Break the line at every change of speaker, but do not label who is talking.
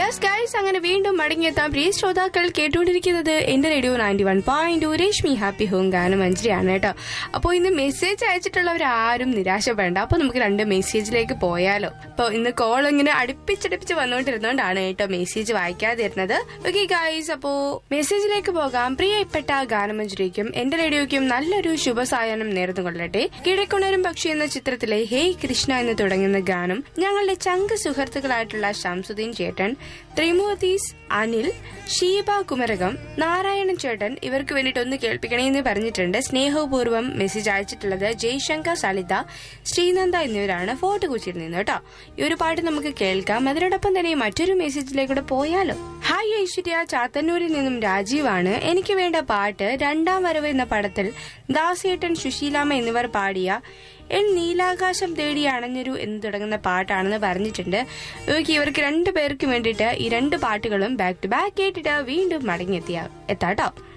yes guys അങ്ങനെ വീണ്ടും മടങ്ങിയെത്താം പ്രിയ ശ്രോതാക്കൾ കേട്ടുകൊണ്ടിരിക്കുന്നത് എന്റെ radio ninety one point Rashmi happy home ഗാനം മഞ്ജരിയാണ് കേട്ടോ അപ്പോൾ ഇന്ന് മെസ്സേജ് അയച്ചിട്ടുള്ളവർ ആരും നിരാശപ്പെടേണ്ട അപ്പോൾ നമുക്ക് രണ്ട് മെസ്സേജിലേക്ക് പോയാലോ അപ്പോൾ ഇന്ന് കോൾ ഇങ്ങനെ അടുപ്പിച്ചടുപ്പിച്ച് വന്നുകൊണ്ടിരുന്നോണ്ടാണ് കേട്ടോ മെസ്സേജ് വായിക്കാതിരുന്നത് ഓക്കെ ഗൈസ് അപ്പോ മെസ്സേജിലേക്ക് പോകാം പ്രിയപ്പെട്ട ഗാനമഞ്ജരിക്കും എന്റെ റേഡിയോയ്ക്കും നല്ലൊരു ശുഭസായനം നേർന്നുകൊള്ളട്ടെ കിഴക്കുണരും പക്ഷി എന്ന ചിത്രത്തിലെ ഹേയ് കൃഷ്ണ എന്ന് തുടങ്ങുന്ന ഗാനം ഞങ്ങളുടെ ചങ്ക് സുഹൃത്തുക്കളായിട്ടുള്ള ശംസുദ്ദീൻ ചേട്ടൻ ത്രിമൂർത്തീസ് അനിൽ ഷീബ കുമരകം നാരായണൻ ചേട്ടൻ ഇവർക്ക് വേണ്ടിയിട്ട് ഒന്ന് കേൾപ്പിക്കണേ എന്ന് പറഞ്ഞിട്ടുണ്ട് സ്നേഹപൂർവ്വം മെസ്സേജ് അയച്ചിട്ടുള്ളത് ജയ്ശങ്കർ സലിത ശ്രീനന്ദ എന്നിവരാണ് ഫോർട്ട് കൊച്ചിയിൽ നിന്ന് കേട്ടോ ഈ ഒരു പാട്ട് നമുക്ക് കേൾക്കാം അതിനോടൊപ്പം തന്നെ മറ്റൊരു മെസ്സേജിലേക്കൂടെ പോയാലോ ഹായ് ഐശ്വര്യ ചാത്തന്നൂരിൽ നിന്നും രാജീവാണ് എനിക്ക് വേണ്ട പാട്ട് രണ്ടാം വരവ് എന്ന പടത്തിൽ ദാസേട്ടൻ സുശീലാമ്മ എന്നിവർ പാടിയ എൻ നീലാകാശം തേടി അണഞ്ഞൊരു എന്ന് തുടങ്ങുന്ന പാട്ടാണെന്ന് പറഞ്ഞിട്ടുണ്ട് ഓക്കെ ഇവർക്ക് രണ്ടു പേർക്ക് വേണ്ടിയിട്ട് ഈ രണ്ട് പാട്ടുകളും ബാക്ക് ടു ബാക്ക് കേട്ടിട്ട് വീണ്ടും മടങ്ങിയെത്തിയ എത്താട്ടോ